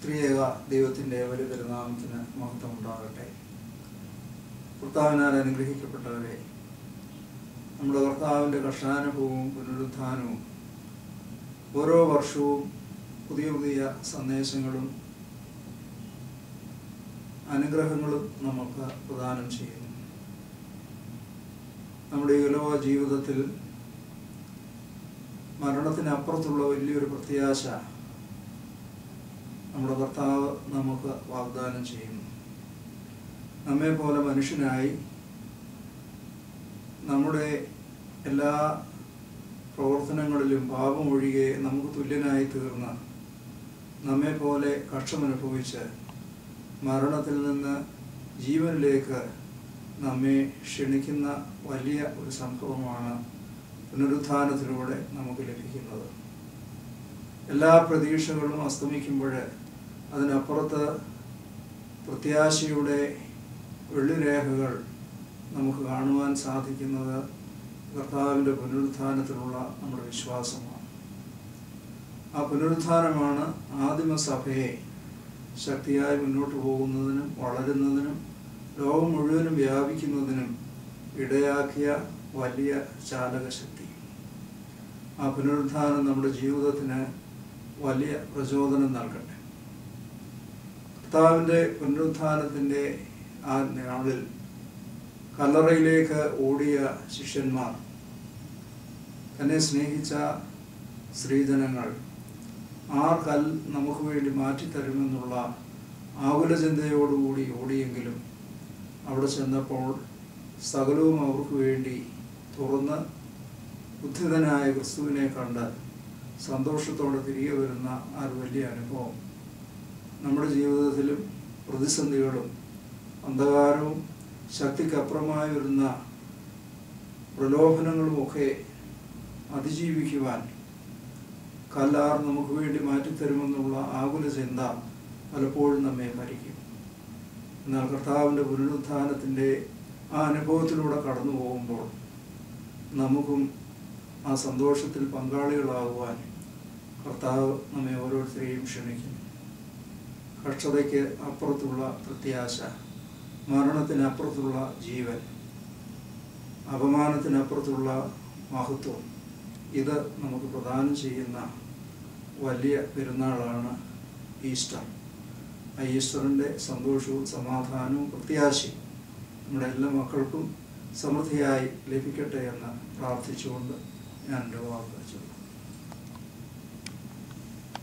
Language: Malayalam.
ത്രിയേക ദൈവത്തിൻ്റെ വലിയ തിരുനാമത്തിന് മഹത്വം ഉണ്ടാകട്ടെ കർത്താവിനാൽ അനുഗ്രഹിക്കപ്പെട്ടവരെ നമ്മുടെ കർത്താവിൻ്റെ കർഷാനുഭവവും പുനരുത്ഥാനവും ഓരോ വർഷവും പുതിയ പുതിയ സന്ദേശങ്ങളും അനുഗ്രഹങ്ങളും നമുക്ക് പ്രദാനം ചെയ്യുന്നു നമ്മുടെ ഈ ഉലവ ജീവിതത്തിൽ മരണത്തിനപ്പുറത്തുള്ള വലിയൊരു പ്രത്യാശ നമ്മുടെ കർത്താവ് നമുക്ക് വാഗ്ദാനം ചെയ്യുന്നു നമ്മെ പോലെ മനുഷ്യനായി നമ്മുടെ എല്ലാ പ്രവർത്തനങ്ങളിലും പാപമൊഴികെ നമുക്ക് തുല്യനായി തീർന്ന നമ്മെ പോലെ കക്ഷമനുഭവിച്ച് മരണത്തിൽ നിന്ന് ജീവനിലേക്ക് നമ്മെ ക്ഷണിക്കുന്ന വലിയ ഒരു സംഭവമാണ് പുനരുത്ഥാനത്തിലൂടെ നമുക്ക് ലഭിക്കുന്നത് എല്ലാ പ്രതീക്ഷകളും അസ്തമിക്കുമ്പോൾ അതിനപ്പുറത്ത് പ്രത്യാശയുടെ വെള്ളിരേഖകൾ നമുക്ക് കാണുവാൻ സാധിക്കുന്നത് കർത്താവിൻ്റെ പുനരുത്ഥാനത്തിലുള്ള നമ്മുടെ വിശ്വാസമാണ് ആ പുനരുത്ഥാനമാണ് ആദിമസഭയെ ശക്തിയായി മുന്നോട്ട് പോകുന്നതിനും വളരുന്നതിനും ലോകം മുഴുവനും വ്യാപിക്കുന്നതിനും ഇടയാക്കിയ വലിയ ചാലകശക്തി ആ പുനരുത്ഥാനം നമ്മുടെ ജീവിതത്തിന് വലിയ പ്രചോദനം നൽകട്ടെ കർത്താവിൻ്റെ പുനരുത്ഥാനത്തിൻ്റെ ആ നാളിൽ കല്ലറയിലേക്ക് ഓടിയ ശിഷ്യന്മാർ തന്നെ സ്നേഹിച്ച സ്ത്രീജനങ്ങൾ ആർ കൽ നമുക്ക് വേണ്ടി മാറ്റിത്തരുമെന്നുള്ള ആകുല ചിന്തയോടുകൂടി ഓടിയെങ്കിലും അവിടെ ചെന്നപ്പോൾ സകലവും അവർക്ക് വേണ്ടി തുറന്ന് ബുദ്ധിതനായ ക്രിസ്തുവിനെ കണ്ട് സന്തോഷത്തോടെ തിരികെ വരുന്ന ആ ഒരു വലിയ അനുഭവം നമ്മുടെ ജീവിതത്തിലും പ്രതിസന്ധികളും അന്ധകാരവും ശക്തിക്കപ്പുറമായി വരുന്ന പ്രലോഭനങ്ങളുമൊക്കെ അതിജീവിക്കുവാൻ കല്ലാർ നമുക്ക് വേണ്ടി മാറ്റിത്തരുമെന്നുള്ള ആകുല ചിന്ത പലപ്പോഴും നമ്മെ ഭരിക്കും എന്നാൽ കർത്താവിൻ്റെ പുനരുത്ഥാനത്തിൻ്റെ ആ അനുഭവത്തിലൂടെ കടന്നു പോകുമ്പോൾ നമുക്കും ആ സന്തോഷത്തിൽ പങ്കാളികളാകുവാൻ കർത്താവ് നമ്മെ ഓരോരുത്തരെയും ക്ഷണിക്കുന്നു കക്ഷതയ്ക്ക് അപ്പുറത്തുള്ള പ്രത്യാശ മരണത്തിനപ്പുറത്തുള്ള ജീവൻ അപമാനത്തിനപ്പുറത്തുള്ള മഹത്വം ഇത് നമുക്ക് പ്രദാനം ചെയ്യുന്ന വലിയ പെരുന്നാളാണ് ഈസ്റ്റർ ആ ഈസ്റ്ററിൻ്റെ സന്തോഷവും സമാധാനവും പ്രത്യാശയും നമ്മുടെ എല്ലാ മക്കൾക്കും സമൃദ്ധിയായി ലഭിക്കട്ടെ എന്ന് പ്രാർത്ഥിച്ചുകൊണ്ട് ഞാൻ എൻ്റെ വാക്ക് ചൊല്ലുന്നു